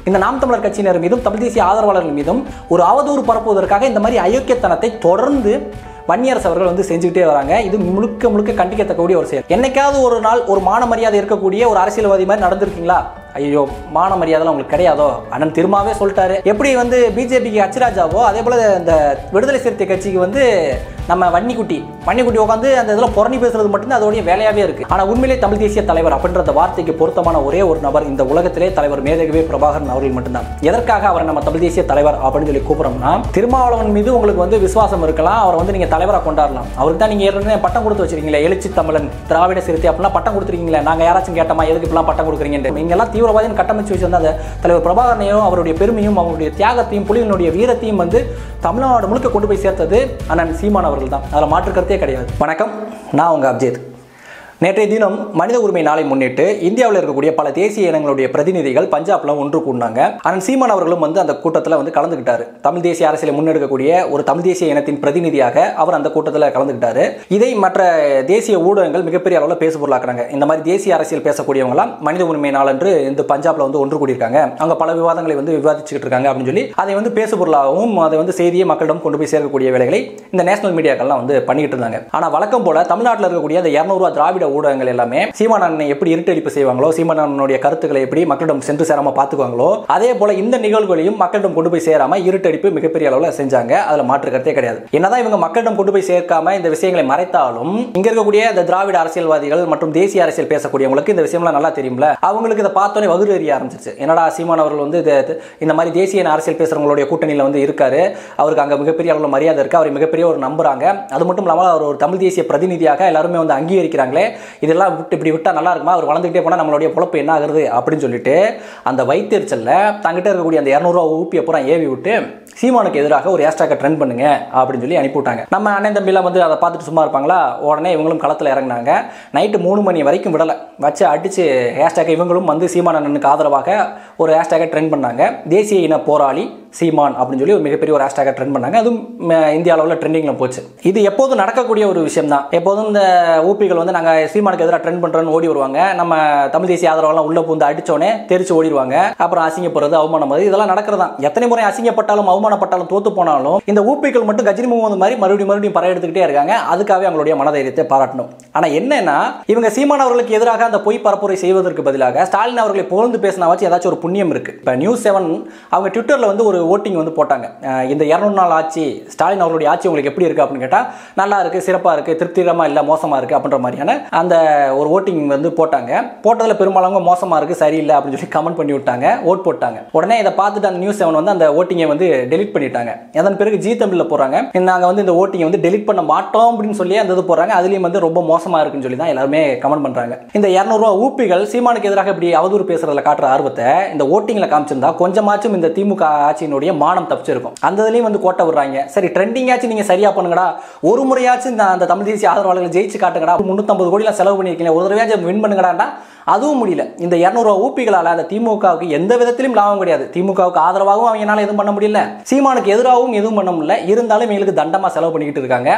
இந்த நாம் தமிழர் கட்சியினர் மீதும் தமிழ் தேசிய ஆதரவாளர்கள் மீதும் ஒரு அவதூறு பரப்புவதற்காக இந்த மாதிரி அயோக்கியத்தனத்தை தொடர்ந்து வன்னியரசு அவர்கள் வந்து செஞ்சுக்கிட்டே வராங்க இது முழுக்க முழுக்க கண்டிக்கத்தக்கக்கூடிய ஒரு செயல் என்னைக்காவது ஒரு நாள் ஒரு மான மரியாதை இருக்கக்கூடிய ஒரு அரசியல்வாதி மாதிரி நடந்திருக்கீங்களா ஐயோ மான மரியாதை உங்களுக்கு கிடையாதோ அண்ணன் திருமாவே சொல்லிட்டாரு எப்படி வந்து பிஜேபிக்கு அச்சுராஜாவோ அதே போல இந்த விடுதலை சிறுத்தை கட்சிக்கு வந்து நம்ம வன்னிக்குட்டி வன்னிக்குட்டி உட்காந்து அந்த இதில் புறணி பேசுறது மட்டும்தான் அதோடைய வேலையாவே இருக்கு ஆனால் உண்மையிலே தமிழ் தேசிய தலைவர் அப்படின்ற அந்த வார்த்தைக்கு பொருத்தமான ஒரே ஒரு நபர் இந்த உலகத்திலே தலைவர் மேதகவே பிரபாகரன் அவர்கள் மட்டும்தான் எதற்காக அவரை நம்ம தமிழ் தேசிய தலைவர் அப்படின்னு சொல்லி கூப்பிடுறோம்னா திருமாவளவன் மீது உங்களுக்கு வந்து விசுவாசம் இருக்கலாம் அவரை வந்து நீங்க தலைவராக கொண்டாடலாம் அவருக்கு தான் நீங்க ஏற்கனவே பட்டம் கொடுத்து வச்சிருக்கீங்களே எழுச்சி தமிழன் திராவிட சிறுத்தை அப்படிலாம் பட்டம் கொடுத்துருக்கீங்களே நாங்க யாராச்சும் கேட்டோமா எதுக்கு இப்படிலாம் பட்டம் கொடுக்குறீங்க நீங்க எல்லாம் தீவிரவாதின்னு கட்டமைச்சு வச்சிருந்த அந்த தலைவர் பிரபாகரனையும் அவருடைய பெருமையும் அவருடைய தியாகத்தையும் புலிகளினுடைய வீரத்தையும் வந்து தமிழ்நாடு முழுக்க கொண்டு போய் சேர்த்தது அண்ணன் சீமான் அவர்கள் தான் அதில் மாற்று கருத்தே கிடையாது வணக்கம் நான் உங்க அப்ஜேத் நேற்றைய தினம் மனித உரிமை நாளை முன்னிட்டு இந்தியாவில் இருக்கக்கூடிய பல தேசிய இனங்களுடைய பிரதிநிதிகள் பஞ்சாப்ல ஒன்று கூடினாங்க அண்ணன் சீமான் அவர்களும் வந்து அந்த கூட்டத்தில் வந்து கலந்துக்கிட்டாரு தமிழ் தேசிய அரசியலை முன்னெடுக்கக்கூடிய ஒரு தமிழ் தேசிய இனத்தின் பிரதிநிதியாக அவர் அந்த கூட்டத்தில் கலந்துக்கிட்டாரு இதை மற்ற தேசிய ஊடகங்கள் மிகப்பெரிய அளவில் பேசு பொருளாக்குறாங்க இந்த மாதிரி தேசிய அரசியல் பேசக்கூடியவங்களாம் மனித உரிமை நாள் என்று இந்த பஞ்சாப்ல வந்து ஒன்று கூடியிருக்காங்க அங்க பல விவாதங்களை வந்து விவாதிச்சுக்கிட்டு இருக்காங்க அப்படின்னு சொல்லி அதை வந்து பேசு பொருளாகவும் அதை வந்து செய்தியை மக்களிடம் கொண்டு போய் சேர்க்கக்கூடிய வேலைகளை இந்த நேஷனல் மீடியாக்கள்லாம் வந்து பண்ணிக்கிட்டு இருந்தாங்க ஆனா வழக்கம் போல தமிழ்நாட்டில் இருக்கக்கூடிய அந்த இரநூறுவா திராவிட ஊடகங்கள் எல்லாமே சீமான் அண்ணனை எப்படி இருட்டடிப்பு செய்வாங்களோ சீமான் அண்ணனுடைய கருத்துக்களை எப்படி மக்களிடம் சென்று சேராம பார்த்துக்குவாங்களோ அதே போல இந்த நிகழ்வுகளையும் மக்களிடம் கொண்டு போய் சேராம இருட்டடிப்பு மிகப்பெரிய அளவில் செஞ்சாங்க அதுல மாற்று கருத்தே கிடையாது என்னதான் இவங்க மக்களிடம் கொண்டு போய் சேர்க்காம இந்த விஷயங்களை மறைத்தாலும் இங்க இருக்கக்கூடிய இந்த திராவிட அரசியல்வாதிகள் மற்றும் தேசிய அரசியல் பேசக்கூடியவங்களுக்கு இந்த விஷயம்லாம் நல்லா தெரியும்ல அவங்களுக்கு இதை பார்த்தோன்னே வகுறு எறிய ஆரம்பிச்சிருச்சு என்னடா சீமான் அவர்கள் வந்து இது- இந்த மாதிரி தேசிய இன அரசியல் பேசுறவங்களுடைய கூட்டணியில் வந்து இருக்காரு அவருக்கு அங்க மிகப்பெரிய அளவில் மரியாதை இருக்கு அவர் மிகப்பெரிய ஒரு நம்புறாங்க அது மட்டும் இல்லாமல் அவர் ஒரு தமிழ் தேசிய பிரதிநிதியாக எல்லாருமே வந்து அங்கீகரிக்கிறாங்களே இதெல்லாம் விட்டு இப்படி விட்டா நல்லா இருக்குமா அவர் வளர்ந்துக்கிட்டே போனால் நம்மளுடைய பொழப்பு என்ன ஆகுறது அப்படின்னு சொல்லிட்டு அந்த வைத்தறிச்சல்ல தங்கிட்ட இருக்கக்கூடிய அந்த இரநூறுவா ஊப்பியை பூரா ஏவி விட்டு சீமானுக்கு எதிராக ஒரு ஹேஷ்டாக ட்ரெண்ட் பண்ணுங்க அப்படின்னு சொல்லி அனுப்பி விட்டாங்க நம்ம அண்ணன் தம்பிலாம் வந்து அதை பார்த்துட்டு சும்மா இருப்பாங்களா உடனே இவங்களும் களத்தில் இறங்குனாங்க நைட்டு மூணு மணி வரைக்கும் விடலை வச்சு அடிச்சு ஹேஷ்டாக இவங்களும் வந்து சீமான் அண்ணனுக்கு ஆதரவாக ஒரு ஹேஷ்டாக ட்ரெண்ட் பண்ணாங்க தேசிய இன போராளி சீமான் அப்படின்னு சொல்லி ஒரு மிகப்பெரிய ஒரு ஹேஷ்டாக ட்ரெண்ட் பண்ணாங்க அதுவும் ம, இந்திய அளவில் ட்ரெண்டிங்கில் போச்சு இது எப்போதும் நடக்கக்கூடிய ஒரு விஷயம் தான் எப்போதும் இந்த ஊப்பிகள் வந்து நாங்கள் சீமானுக்கு எதிராக ட்ரெண்ட் பண்ணுறோன்னு ஓடி வருவாங்க நம்ம தமிழ் தேசிய ஆதரவெல்லாம் உள்ள பூந்து அடிச்சோடனே தெரிச்சு ஓடிடுவாங்க அப்புறம் அசிங்கப்படுறது அவமானம் வருது இதெல்லாம் நடக்கிறதா எத்தனை முறை அசிங்கப்பட்டாலும் அவமானப்பட்டாலும் தோத்து போனாலும் இந்த ஊப்பிகள் மட்டும் கஜினி முகமது மாதிரி மறுபடியும் மறுபடியும் பறைய எடுத்துக்கிட்டே இருக்காங்க அதுக்காகவே அவங்களுடைய மனதைரியத்தை பாராட்டணும் ஆனால் என்னன்னா இவங்க சீமான் அவர்களுக்கு எதிராக அந்த பொய் பரப்புரை செய்வதற்கு பதிலாக ஸ்டாலின் அவர்களை புகழ்ந்து பேசினா வச்சு ஏதாச்சும் ஒரு புண்ணியம் இருக்கு இப்போ நியூஸ் செவன் அவங்க ட்விட்டரில் வந்து ஒரு ஓட்டிங் வந்து போட்டாங்க அஹ் இந்த இரநூறு நாள் ஆட்சி ஸ்டாலின் அவர்களுடைய ஆட்சி உங்களுக்கு எப்படி இருக்கு அப்படின்னு கேட்டால் நல்லா இருக்கு சிறப்பாக இருக்கு திருப்திகரமாக இல்லை மோசமாக இருக்கு அப்படின்ற மாதிரியான அந்த ஒரு ஓட்டிங் வந்து போட்டாங்க போட்டதில் பெரும்பாலும் மோசமாக இருக்கு சரியில்லை அப்படின்னு சொல்லி கமெண்ட் பண்ணி விட்டாங்க ஓட் போட்டாங்க உடனே இதை பார்த்துட்டு அந்த நியூஸ் செவன் வந்து அந்த ஓட்டிங்கை வந்து டெலிட் பண்ணிட்டாங்க அதன் பிறகு ஜி தமிழில் போகிறாங்க நாங்கள் வந்து இந்த ஓட்டிங்கை வந்து டெலிட் பண்ண மாட்டோம் அப்படின்னு சொல்லி அந்த இது போடுறாங்க அதுலேயும் வந்து ரொம்ப மோசமாக இருக்குன்னு சொல்லி தான் எல்லாருமே கமெண்ட் பண்ணுறாங்க இந்த இரநூறுவா ஊப்பிகள் சீமானுக்கு எதிராக இப்படி அவதூறு பேசுறதுல காட்டுற ஆர்வத்தை இந்த ஓட்டிங்கில் காமிச்சிருந்தா கொஞ்சமாச்சும் இந்த திமுக ஆட்சியினுடைய மானம் தப்பிச்சிருக்கும் அந்த இதுலயும் வந்து கோட்டை விடுறாங்க சரி ட்ரெண்டிங்காச்சும் நீங்க சரியா பண்ணுங்கடா ஒரு முறையாச்சும் இந்த அந்த தமிழ் தேசிய ஆதரவாளர்கள் ஜெயிச்சு காட்டுங்கடா முந்நூற்றம்பது கோடிலாம் செலவு பண்ணியிருக்கீங்க ஒரு தடவையாச்சும் வின் பண்ணுங்கடாண்டா அதுவும் முடியல இந்த இரநூறுவா ஊப்பிகளால் அந்த திமுகவுக்கு எந்த விதத்திலும் லாபம் கிடையாது திமுகவுக்கு ஆதரவாகவும் அவங்களால எதுவும் பண்ண முடியல சீமானுக்கு எதிராகவும் எதுவும் பண்ண முடியல இருந்தாலும் எங்களுக்கு தண்டமா செலவு பண்ணிக்கிட்டு இருக்காங்க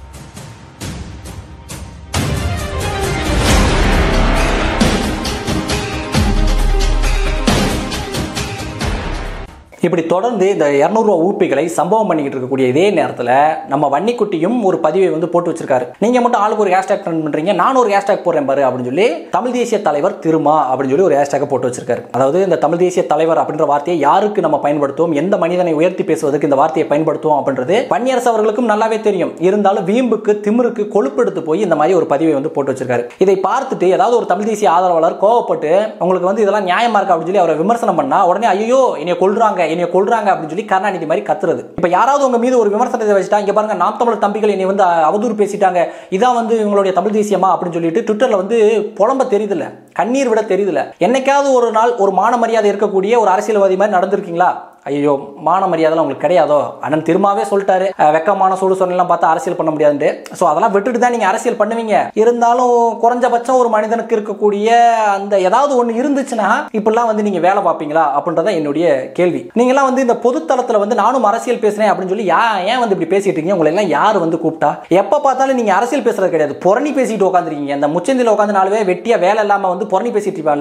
இப்படி தொடர்ந்து இந்த இரநூறுவா ஊப்பிகளை சம்பவம் பண்ணிக்கிட்டு இருக்கக்கூடிய இதே நேரத்தில் நம்ம வன்னிக்குட்டியும் ஒரு பதிவை வந்து போட்டு வச்சிருக்காரு நீங்க மட்டும் ஆளுக்கு ஒரு ஹேஷ்டாக் ட்ரெண்ட் பண்றீங்க நானும் ஒரு ஹேஷ்டாக் போடுறேன் பாரு அப்படின்னு சொல்லி தமிழ் தேசிய தலைவர் திருமா அப்படின்னு சொல்லி ஒரு ஹேஷ்டாக போட்டு வச்சிருக்காரு அதாவது இந்த தமிழ் தேசிய தலைவர் அப்படின்ற வார்த்தையை யாருக்கு நம்ம பயன்படுத்துவோம் எந்த மனிதனை உயர்த்தி பேசுவதற்கு இந்த வார்த்தையை பயன்படுத்துவோம் அப்படின்றது வன்னியரசு அவர்களுக்கும் நல்லாவே தெரியும் இருந்தாலும் வீம்புக்கு திமிருக்கு கொழுப்பெடுத்து போய் இந்த மாதிரி ஒரு பதிவை வந்து போட்டு வச்சிருக்காரு இதை பார்த்துட்டு ஏதாவது ஒரு தமிழ் தேசிய ஆதரவாளர் கோவப்பட்டு உங்களுக்கு வந்து இதெல்லாம் நியாயமா இருக்கா அப்படின்னு சொல்லி அவரை விமர்சனம் பண்ணா உடனே ஐயோ என்னைய கொள்றாங்க என்னைய கொள்றாங்க அப்படின்னு சொல்லி கருணாநிதி மாதிரி கத்துறது இப்ப யாராவது உங்க மீது ஒரு விமர்சனத்தை வச்சுட்டா இங்க பாருங்க நாம் தமிழர் தம்பிகள் என்னை வந்து அவதூறு பேசிட்டாங்க இதான் வந்து இவங்களுடைய தமிழ் தேசியமா அப்படின்னு சொல்லிட்டு ட்விட்டர்ல வந்து புலம்ப தெரியுதுல்ல கண்ணீர் விட தெரியுதுல்ல என்னைக்காவது ஒரு நாள் ஒரு மான மரியாதை இருக்கக்கூடிய ஒரு அரசியல்வாதி மாதிரி நடந்திருக்கீங்களா ஐயோ மான மரியாதைலாம் உங்களுக்கு கிடையாதோ அண்ணன் திருமாவே சொல்லிட்டாரு அஹ் வெக்கமான சூடு சொன்னெல்லாம் பார்த்தா அரசியல் பண்ண முடியாதுன்ட்டு ஸோ அதெல்லாம் விட்டுட்டு தான் நீங்க அரசியல் பண்ணுவீங்க இருந்தாலும் குறைஞ்சபட்சம் ஒரு மனிதனுக்கு இருக்கக்கூடிய அந்த ஏதாவது ஒன்று இருந்துச்சுன்னா இப்படிலாம் வந்து நீங்க வேலை பார்ப்பீங்களா அப்படின்றத என்னுடைய கேள்வி நீங்களாம் வந்து இந்த பொதுத்தளத்தில் வந்து நானும் அரசியல் பேசுறேன் அப்படின்னு சொல்லி யா ஏன் வந்து இப்படி பேசிட்டு இருக்கீங்க உங்களை எல்லாம் யார் வந்து கூப்பிட்டா எப்போ பார்த்தாலும் நீங்க அரசியல் பேசுறது கிடையாது புறணி பேசிட்டு உட்காந்துருக்கீங்க அந்த முச்சந்தில உட்காந்து நாலு பேர் வெட்டியா வேலை இல்லாம வந்து புறணி பேசிட்டு இருப்பான்ல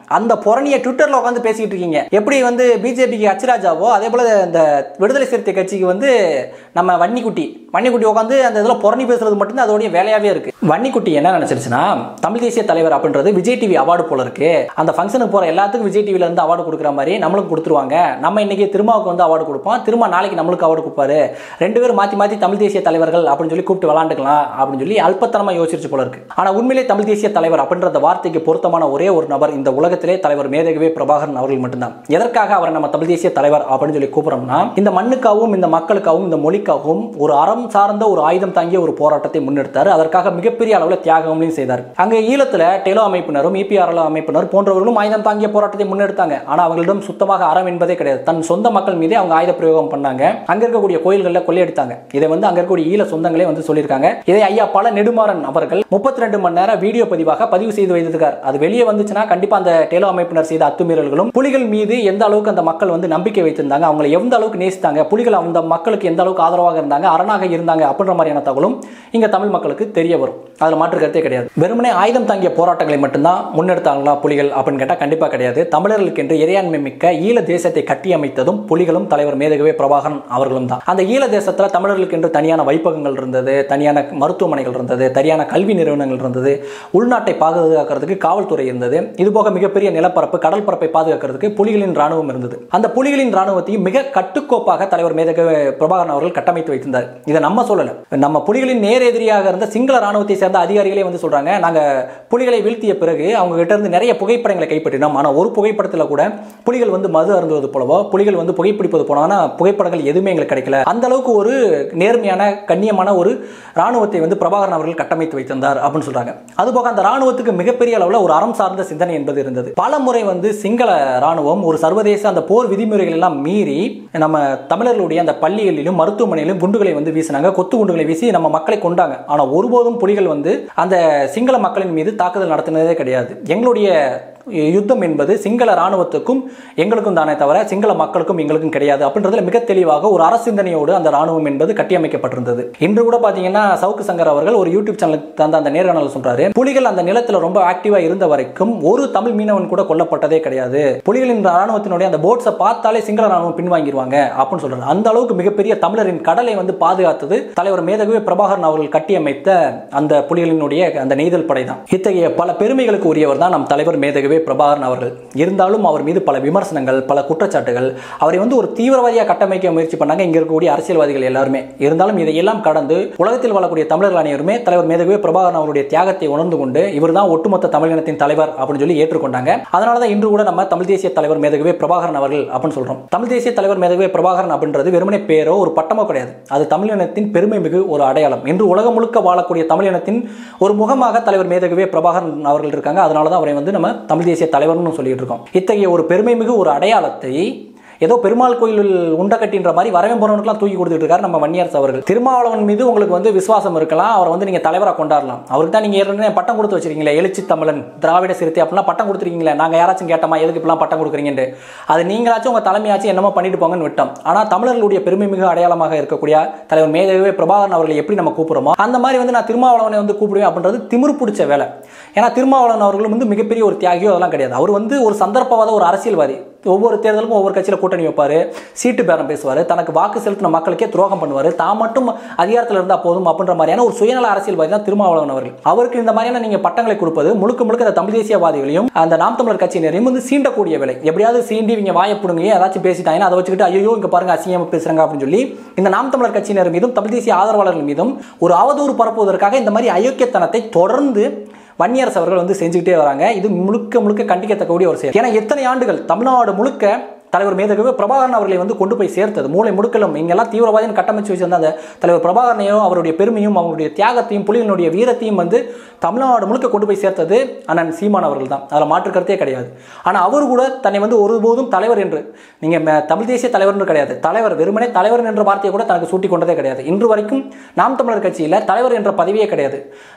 அந்த புறணியை ட்விட்டர்ல உட்காந்து பேசிட்டு இருக்கீங்க எப்படி வந்து பிஜேபிக்கு அச்சுராஜாவோ அதே போல இந்த விடுதலை சிறுத்தை கட்சிக்கு வந்து நம்ம வன்னிக்குட்டி வன்னிக்குட்டி உட்காந்து அந்த இதில் புறணி பேசுறது மட்டும்தான் அதோடைய வேலையாவே இருக்கு வன்னிக்குட்டி என்ன நினைச்சிருச்சுன்னா தமிழ் தேசிய தலைவர் அப்படின்றது விஜய் டிவி அவார்டு போல இருக்கு அந்த ஃபங்க்ஷனுக்கு போற எல்லாத்துக்கும் விஜய் டிவில இருந்து அவார்டு கொடுக்குற மாதிரி நம்மளுக்கு கொடுத்துருவாங்க நம்ம இன்னைக்கு திருமாவுக்கு வந்து அவார்டு கொடுப்போம் திரும்ப நாளைக்கு நம்மளுக்கு அவார்டு கொடுப்பாரு ரெண்டு பேரும் மாத்தி மாத்தி தமிழ் தேசிய தலைவர்கள் அப்படின்னு சொல்லி கூப்பிட்டு விளாண்டுக்கலாம் அப்படின்னு சொல்லி அல்பத்தனமா யோசிச்சு போல இருக்கு ஆனா உண்மையிலே தமிழ் தேசிய தலைவர் அப்படின்ற அந்த வார்த்தைக்கு பொருத்தமான ஒரே ஒரு நபர் இந்த உலகத்திலே தலைவர் மேதகவே பிரபாகரன் அவர்கள் மட்டும்தான் எதற்காக அவரை நம்ம தமிழ் தேசிய தலைவர் அப்படின்னு சொல்லி கூப்பிடுறோம்னா இந்த மண்ணுக்காகவும் இந்த மக்களுக்காகவும் இந்த மொழிக்காகவும் ஒரு அறம் சார்ந்த ஒரு ஆயுதம் தாங்கிய ஒரு போராட்டத்தை முன்னெடுத்தார் அதற்காக மிகப்பெரிய அளவில் தியாகங்களையும் செய்தார் அங்கே ஈழத்துல டெலோ அமைப்பினரும் இபிஆர்எல் அமைப்பினர் போன்றவர்களும் ஆயுதம் தாங்கிய போராட்டத்தை முன்னெடுத்தாங்க ஆனா அவர்களிடம் சுத்தமாக அறம் என்பதே கிடையாது தன் சொந்த மக்கள் மீதே அவங்க ஆயுத பிரயோகம் பண்ணாங்க அங்க இருக்கக்கூடிய கோயில்களில் கொள்ளையடித்தாங்க இதை வந்து அங்க இருக்கக்கூடிய ஈழ சொந்தங்களே வந்து சொல்லியிருக்காங்க இதை ஐயா பல நெடுமாறன் அவர்கள் முப்பத்தி ரெண்டு மணி நேரம் வீடியோ பதிவாக பதிவு செய்து வைத்திருக்கார் அது வெளியே வந்துச்சுன்னா கண்டிப்பா அந்த டெலோ அமைப்பினர் செய்த அத்துமீறல்களும் புலிகள் மீது எந்த அளவுக்கு அந்த மக்கள் வந்து நம்பிக்கை வைத்திருந்தாங்க அவங்களை எந்த அளவுக்கு நேசித்தாங்க புலிகள் அந்த மக்களுக்கு எந்த அளவுக்கு ஆதரவாக இருந்தாங்க அரணாக இருந்தாங்க அப்படின்ற மாதிரியான தகவலும் இங்க தமிழ் மக்களுக்கு தெரிய வரும் அதுல மாற்று கருத்தே கிடையாது வெறுமனே ஆயுதம் தாங்கிய போராட்டங்களை மட்டும்தான் முன்னெடுத்தாங்களா புலிகள் அப்படின்னு கேட்டா கண்டிப்பா கிடையாது தமிழர்களுக்கு என்று இறையாண்மை மிக்க ஈழ தேசத்தை கட்டியமைத்ததும் புலிகளும் தலைவர் மேதகவே பிரபாகரன் அவர்களும் தான் அந்த ஈழ தேசத்துல தமிழர்களுக்கு என்று தனியான வைப்பகங்கள் இருந்தது தனியான மருத்துவமனைகள் இருந்தது தனியான கல்வி நிறுவனங்கள் இருந்தது உள்நாட்டை பாதுகாக்கிறதுக்கு காவல்துறை இருந்தது இது போக மிகப்பெரிய நிலப்பரப்பு கடல் பரப்பை பாதுகாக்கிறதுக்கு புலிகளின் ராணுவம் இருந்தது அந்த புலிகளின் ராணுவத்தையும் மிக கட்டுக்கோப்பாக தலைவர் மேதக பிரபாகரன் அவர்கள் கட்டமைத்து வைத்திருந்தார் இதை நம்ம சொல்லல நம்ம புலிகளின் நேர் எதிரியாக இருந்த சிங்கள ராணுவத்தை சேர்ந்த அதிகாரிகளே வந்து சொல்றாங்க நாங்க புலிகளை வீழ்த்திய பிறகு அவங்க கிட்ட இருந்து நிறைய புகைப்படங்களை கைப்பற்றினோம் ஆனா ஒரு புகைப்படத்தில் கூட புலிகள் வந்து மது அருந்துவது போலவோ புலிகள் வந்து புகைப்பிடிப்பது போலவோ ஆனா புகைப்படங்கள் எதுவுமே எங்களுக்கு கிடைக்கல அந்த அளவுக்கு ஒரு நேர்மையான கண்ணியமான ஒரு ராணுவத்தை வந்து பிரபாகரன் அவர்கள் கட்டமைத்து வைத்திருந்தார் அப்படின்னு சொல்றாங்க அதுபோக அந்த ராணுவத்துக்கு மிகப்பெரிய அளவில் ஒரு அறம் சார்ந்த சிந்தனை என்பது இருந்தது பல முறை வந்து சிங்கள ராணுவம் ஒரு சர்வதேச அந்த போர் விதிமுறைகள் எல்லாம் மீறி நம்ம தமிழர்களுடைய அந்த பள்ளிகளிலும் மருத்துவமனையிலும் குண்டுகளை வந்து வீசினாங்க கொத்து குண்டுகளை வீசி நம்ம மக்களை கொண்டாங்க ஆனா ஒருபோதும் புலிகள் வந்து அந்த சிங்கள மக்களின் மீது தாக்குதல் நடத்தினதே கிடையாது எங்களுடைய யுத்தம் என்பது சிங்கள ராணுவத்துக்கும் எங்களுக்கும் தானே தவிர சிங்கள மக்களுக்கும் எங்களுக்கும் கிடையாது அப்படின்றதுல மிக தெளிவாக ஒரு அரசிந்தனையோடு அந்த ராணுவம் என்பது கட்டியமைக்கப்பட்டிருந்தது இன்று கூட பாத்தீங்கன்னா சவுக்கு சங்கர் அவர்கள் ஒரு யூடியூப் சேனல் தந்த அந்த நேர்காணல் சொல்றாரு புலிகள் அந்த நிலத்துல ரொம்ப ஆக்டிவா இருந்த வரைக்கும் ஒரு தமிழ் மீனவன் கூட கொல்லப்பட்டதே கிடையாது புலிகளின் ராணுவத்தினுடைய அந்த போட்ஸை பார்த்தாலே சிங்கள ராணுவம் பின்வாங்கிடுவாங்க அப்படின்னு சொல்றாரு அந்த அளவுக்கு மிகப்பெரிய தமிழரின் கடலை வந்து பாதுகாத்தது தலைவர் மேதகவே பிரபாகரன் அவர்கள் கட்டியமைத்த அந்த புலிகளினுடைய அந்த நெய்தல் படை தான் இத்தகைய பல பெருமைகளுக்கு உரியவர் தான் நம் தலைவர் மேதகவே பிரபாகரன் அவர்கள் இருந்தாலும் அவர் மீது பல விமர்சனங்கள் பல குற்றச்சாட்டுகள் அவரை வந்து ஒரு தீவிரவாதியாக கட்டமைக்க முயற்சி பண்ணாங்க இங்க இருக்கக்கூடிய அரசியல்வாதிகள் எல்லாருமே இருந்தாலும் இதையெல்லாம் கடந்து உலகத்தில் வாழக்கூடிய தமிழர்கள் அனைவருமே தலைவர் மேதகவே பிரபாகரன் அவருடைய தியாகத்தை உணர்ந்து கொண்டு இவர் தான் ஒட்டுமொத்த தமிழினத்தின் தலைவர் அப்படின்னு சொல்லி ஏற்றுக்கொண்டாங்க அதனால தான் இன்று கூட நம்ம தமிழ் தேசிய தலைவர் மேதகவே பிரபாகரன் அவர்கள் அப்படின்னு சொல்றோம் தமிழ் தேசிய தலைவர் மேதகவே பிரபாகரன் அப்படின்றது வெறுமனே பேரோ ஒரு பட்டமோ கிடையாது அது தமிழினத்தின் பெருமை மிகு ஒரு அடையாளம் இன்று உலகம் முழுக்க வாழக்கூடிய தமிழினத்தின் ஒரு முகமாக தலைவர் மேதகவே பிரபாகரன் அவர்கள் இருக்காங்க அதனால தான் அவரை வந்து நம்ம தமிழ் தேசிய தலைவர்னு சொல்லிட்டு இருக்கோம் இத்தகைய ஒரு பெருமை மிகு ஒரு அடையாளத்தை ஏதோ பெருமாள் கோயிலில் உண்டை கட்டின்ற மாதிரி வரவே போறவனுக்குலாம் தூக்கி கொடுத்துட்டு இருக்காரு நம்ம வன்னியரசு அவர்கள் திருமாவளவன் மீது உங்களுக்கு வந்து விசுவாசம் இருக்கலாம் அவர் வந்து நீங்க தலைவராக கொண்டாடலாம் அவருக்கு தான் நீங்க ஏற்கனவே பட்டம் கொடுத்து வச்சிருக்கீங்களே எழுச்சி தமிழன் திராவிட சிறுத்தை அப்படிலாம் பட்டம் கொடுத்துருக்கீங்களே நாங்க யாராச்சும் கேட்டோமா எதுக்கு இப்பெல்லாம் பட்டம் கொடுக்குறீங்கன்னு அது நீங்களாச்சும் உங்க தலைமையாச்சும் என்னமோ பண்ணிட்டு போங்கன்னு விட்டோம் ஆனா தமிழர்களுடைய பெருமை மிகு அடையாளமாக இருக்கக்கூடிய தலைவர் மேதவே பிரபாகரன் அவர்களை எப்படி நம்ம கூப்பிடுறோமோ அந்த மாதிரி வந்து நான் திருமாவளவனை வந்து கூப்பிடுவேன் அப்படின்றது திமிரு பிடிச்ச வேலை ஏன்னா திருமாவளவன் அவர்கள் வந்து மிகப்பெரிய ஒரு தியாகியோ அதெல்லாம் கிடையாது அவர் வந்து ஒரு சந்தர்ப்பவாத ஒரு அரசியல்வாதி ஒவ்வொரு தேர்தலுக்கும் ஒவ்வொரு கட்சியில் கூட்டணி வைப்பார் சீட்டு பேரம் பேசுவார் தனக்கு வாக்கு செலுத்தின மக்களுக்கே துரோகம் பண்ணுவார் தான் மட்டும் அதிகாரத்தில் இருந்தால் போதும் அப்படின்ற மாதிரியான ஒரு சுயநல அரசியல்வாதி தான் திருமாவளவன் அவர்கள் அவருக்கு இந்த மாதிரியான நீங்கள் பட்டங்களை கொடுப்பது முழுக்க முழுக்க இந்த தமிழ் தேசியவாதிகளையும் அந்த நாம் தமிழர் கட்சியினரையும் வந்து சீண்டக்கூடிய வேலை எப்படியாவது சீண்டி இவங்க வாயப்படுங்க ஏதாச்சும் பேசிட்டாங்கன்னா அதை வச்சுக்கிட்டு ஐயோ இங்கே பாருங்க அசிங்கமாக பேசுறாங்க அப்படின்னு சொல்லி இந்த நாம் தமிழர் கட்சியினர் மீதும் தமிழ் தேசிய ஆதரவாளர்கள் மீதும் ஒரு அவதூறு பரப்புவதற்காக இந்த மாதிரி அயோக்கியத்தனத்தை தொடர்ந்து வன்னியரசு அவர்கள் வந்து செஞ்சுக்கிட்டே வராங்க இது முழுக்க முழுக்க கண்டிக்கத்தக்கக்கூடிய ஒரு செயல் ஏன்னா எத்தனை ஆண்டுகள் தமிழ்நாடு முழுக்க தலைவர் மேதகவே பிரபாகரன் அவர்களை வந்து கொண்டு போய் சேர்த்தது மூளை முடுக்கலும் இங்கெல்லாம் தீவிரவாதின்னு கட்டமைச்சு வச்சிருந்த அந்த தலைவர் பிரபாகரனையும் அவருடைய பெருமையும் அவருடைய தியாகத்தையும் புலிகளினுடைய வீரத்தையும் வந்து தமிழ்நாடு முழுக்க கொண்டு போய் சேர்த்தது அண்ணன் சீமான் அவர்கள் தான் அதில் மாற்று கருத்தே கிடையாது ஆனால் அவர் கூட தன்னை வந்து ஒருபோதும் தலைவர் என்று நீங்கள் தமிழ் தேசிய தலைவர்னு கிடையாது தலைவர் வெறுமனே தலைவர் என்ற வார்த்தையை கூட தனக்கு சூட்டி கொண்டதே கிடையாது இன்று வரைக்கும் நாம் தமிழர் கட்சியில் தலைவர் என்ற பதவியே கிடையாது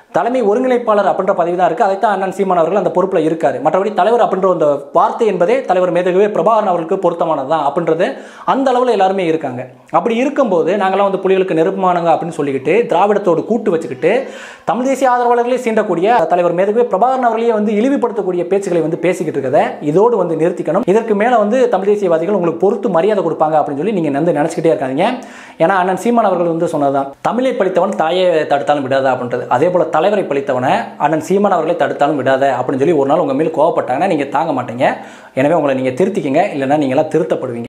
தலைமை ஒருங்கிணைப்பாளர் அப்படின்ற பதவி தான் இருக்குது அதைத்தான் அண்ணன் சீமான் அவர்கள் அந்த பொறுப்பில் இருக்காரு மற்றபடி தலைவர் அப்படின்ற அந்த வார்த்தை என்பதே தலைவர் மேதகவே பிரபாகரன் அவர்களுக்கு பொருத்தமானது தான் அப்படின்றது அந்த அளவில் எல்லாருமே இருக்காங்க அப்படி இருக்கும்போது நாங்களாம் வந்து புலிகளுக்கு நெருப்பமானங்க அப்படின்னு சொல்லிக்கிட்டு திராவிடத்தோடு கூட்டு வச்சுக்கிட்டு தமிழ் தேசிய ஆதரவாளர்களே சீண்டக்கூடிய தலைவர் மேதகவே பிரபாகரன் அவர்களையே வந்து இழிவுபடுத்தக்கூடிய பேச்சுக்களை வந்து பேசிக்கிட்டு இருக்கதை இதோடு வந்து நிறுத்திக்கணும் இதற்கு மேலே வந்து தமிழ் தேசியவாதிகள் உங்களுக்கு பொறுத்து மரியாதை கொடுப்பாங்க அப்படின்னு சொல்லி நீங்கள் வந்து நினச்சிக்கிட்டே இருக்காதீங்க ஏன்னா அண்ணன் சீமான் அவர்கள் வந்து சொன்னதுதான் தமிழை படித்தவன் தாயை தடுத்தாலும் விடாத அப்படின்றது அதே போல் தலைவரை பழித்தவனை அண்ணன் சீமான் அவர்களை தடுத்தாலும் விடாத அப்படின்னு சொல்லி ஒரு நாள் உங்கள் மேல் கோவப்பட்டாங்கன்னா நீங்கள் தாங்க மாட்டீங்க எனவே உங்களை நீங்கள் திருத்திக்கிங்க இல்லைன்னா நீங்களாம் திருத்தப்படுவீங்க